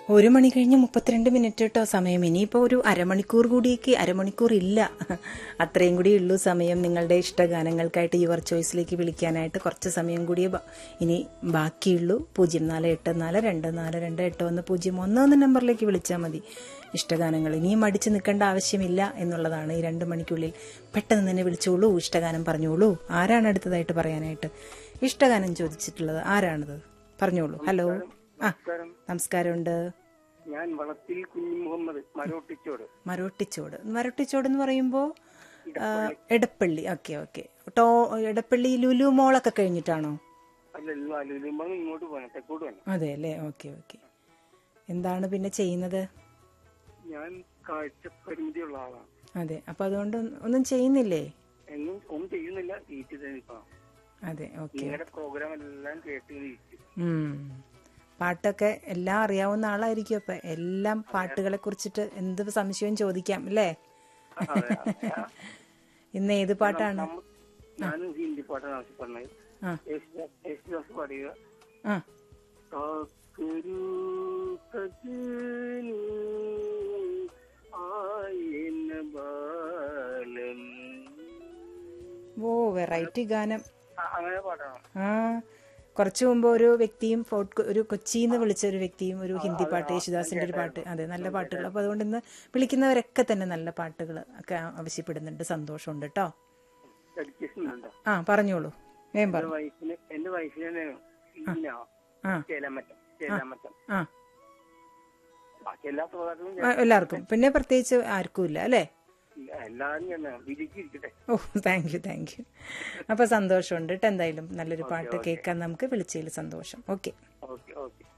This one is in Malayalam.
ഒരു മണി കഴിഞ്ഞ് മുപ്പത്തിരണ്ട് മിനിറ്റ് കേട്ടോ സമയം ഇനിയിപ്പോൾ ഒരു അരമണിക്കൂർ കൂടിയേക്ക് അരമണിക്കൂർ ഇല്ല അത്രയും കൂടി ഉള്ളൂ സമയം നിങ്ങളുടെ ഇഷ്ടഗാനങ്ങൾക്കായിട്ട് യുവർ ചോയ്സിലേക്ക് വിളിക്കാനായിട്ട് കുറച്ച് സമയം കൂടിയേ ബ- ഇനി ബാക്കിയുള്ളൂ പൂജ്യം നാല് എട്ട് നാല് രണ്ട് നാല് രണ്ട് എട്ട് ഒന്ന് പൂജ്യം ഒന്ന് എന്ന നമ്പറിലേക്ക് വിളിച്ചാൽ മതി ഇഷ്ടഗാനങ്ങൾ ഇനിയും മടിച്ച് നിൽക്കേണ്ട ആവശ്യമില്ല എന്നുള്ളതാണ് ഈ രണ്ട് മണിക്കുള്ളിൽ പെട്ടെന്ന് തന്നെ വിളിച്ചോളൂ ഇഷ്ടഗാനം പറഞ്ഞോളൂ ആരാണ് അടുത്തതായിട്ട് പറയാനായിട്ട് ഇഷ്ടഗാനം ചോദിച്ചിട്ടുള്ളത് ആരാണത് പറഞ്ഞോളൂ ഹലോ ആ നമസ്കാരം നമസ്കാരമുണ്ട് ഞാൻ വളത്തിൽ കുഞ്ഞു മുഹമ്മദ് മരോട്ടിച്ചോട് മരോട്ടിച്ചോട് മരോട്ടിച്ചോട് എന്ന് പറയുമ്പോൾ എടപ്പള്ളി ഓക്കെ ഓക്കെ ടോ എടപ്പള്ളി ലുലു മോളൊക്കെ കഴിഞ്ഞിട്ടാണോ അല്ലല്ലോ അലുലുമ്പോൾ ഇങ്ങോട്ട് പോകണം തെക്കോട്ട് പോകണം അതെ അല്ലേ ഓക്കെ ഓക്കെ എന്താണ് പിന്നെ ചെയ്യുന്നത് ഞാൻ കാഴ്ച പരിമിതിയുള്ള ആളാണ് അതെ അപ്പൊ അതുകൊണ്ട് ഒന്നും ചെയ്യുന്നില്ലേ എങ്ങും ഒന്നും ചെയ്യുന്നില്ല വീട്ടിൽ തന്നെ ഇപ്പൊ അതെ ഓക്കെ നിങ്ങളുടെ പ്രോഗ്രാം എല്ലാം കേട്ട് ഇരിക്കും ഉം. പാട്ടൊക്കെ എല്ലാം അറിയാവുന്ന ആളായിരിക്കും അപ്പൊ എല്ലാം പാട്ടുകളെ കുറിച്ചിട്ട് എന്ത് സംശയവും ചോദിക്കാം അല്ലേ അതെ, അതെ. ഇന്ന് ഏത് പാട്ടാണ് നമ്മ- ഞാനും ഹിന്ദി പാട്ടാണ് ആവശ്യപ്പെടുന്നത് ആ യേശുദാസ് യേശുദാസ് പാടുക ആ കാക്കൊരു സജനി ആയന ബാലം ഓ വെറൈറ്റി ഗാനം ആ, അങ്ങനെ പാടാണ് ആ കുറച്ചു മുമ്പ് ഒരു വ്യക്തിയും ഫോർട്ട് കൊ- ഒരു കൊച്ചിന്ന് വിളിച്ച ഒരു വ്യക്തിയും ഒരു ഹിന്ദി പാട്ട് യേശുദാസിന്റെ ഒരു പാട്ട് അതെ നല്ല പാട്ടുകൾ അപ്പൊ അതുകൊണ്ട് ഇന്ന് വിളിക്കുന്നവരൊക്കെ തന്നെ നല്ല പാട്ടുകൾ ഒക്കെ ആവശ്യപ്പെടുന്നുണ്ട് സന്തോഷമുണ്ട് കേട്ടോ ഡെഡിക്കേഷൻ ഉണ്ടോ ആ പറഞ്ഞോളൂ വേം എന്റെ പറഞ്ഞു വൈഫിന് എന്റെ വൈഫിനെ ഇല്ല ആ ചേലാമറ്റം ചേലാമറ്റം ആ ബാക്കി എല്ലാ പ്രോഗ്രാമും ആ, എല്ലാവർക്കും പിന്നെ പ്രത്യേകിച്ച് ആർക്കും ഇല്ല അല്ലേ എല്ലാരും ഞാൻ വിജയിച്ചിരിക്കട്ടെ ഓ താങ്ക് യു താങ്ക് യു അപ്പൊ സന്തോഷമുണ്ട് കേട്ടോ എന്തായാലും നല്ലൊരു പാട്ട് കേൾക്കാൻ നമുക്ക് വിളിച്ചതിൽ സന്തോഷം ഓക്കെ ഓക്കെ ഓക്കെ